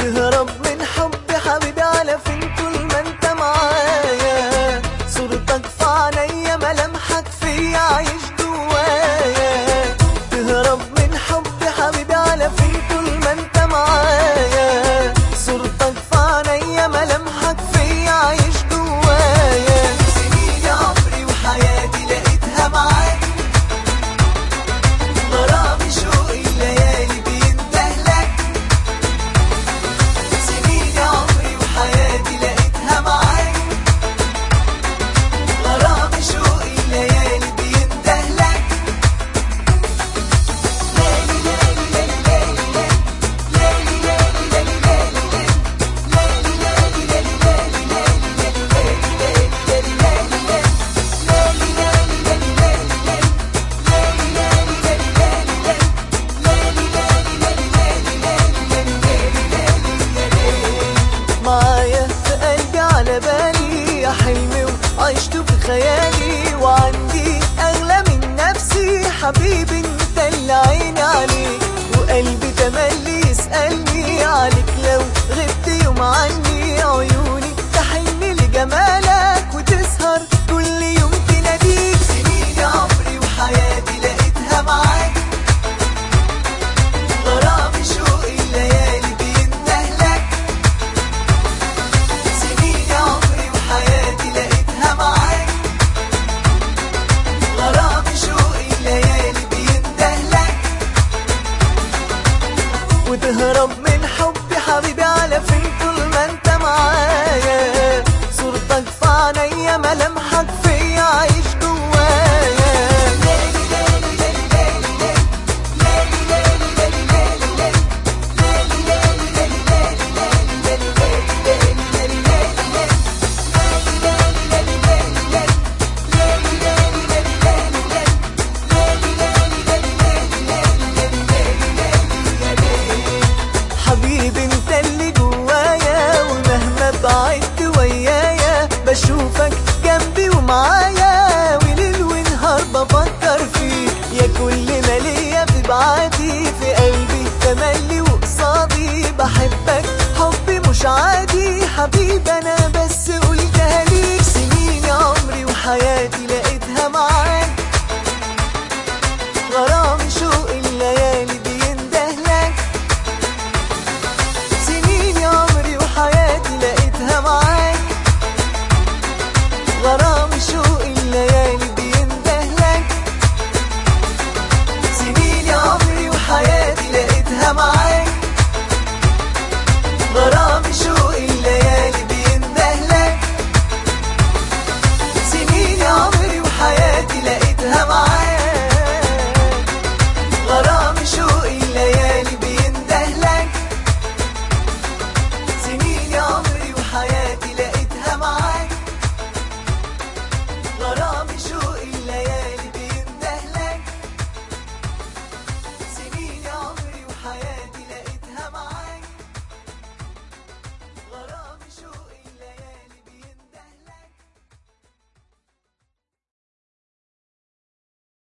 تهرب من حبي حبيبي على فين طول ما انت معايا صورتك في عينيا ملامحك فيا عايش جوايا تهرب من حبي حبيبي على فين طول ما انت معايا صورتك في عينيا ملامحك فيا عايش جوايا سنين عمري وحياتي لقيتها معاك غرامي شوقي الليالي بيندهلك سنين عمري وحياتي لقيتها معاك غرامي شوقي الليالي بيندهلك معايا في قلبي على بالي يا حلمي وعشته في خيالي وعندي اغلى من نفسي حبيبي انت اللي عيني عليك وقلبي تملي يسألني عليك لو غبت يوم عني عيوني تحن لجمالك وتسهر كل يوم تناديك سنين عمري وحياتي لقيتها معاك غرامي شوقي الليالي بيندهلك سنين عمري وحياتي لقيتها معاك غرامي شوقي الليالي بيندهلك وتهرب من حبي حبيبي على فين طول ما انت معايا صورتك في عينيا ملامحك فيا عايش جوايا حبيبي انت اللي جوايا ومهما بعدت ويايا بشوفك جنبي ومعايا وليل ونهار بفكر فيك يا كل ما ليا في بعادي في قلبي تملي وقصادي بحبك حبي مش عادي حبيبي انا بس قلتها ليك سنين عمري وحياتي لقيتها معاك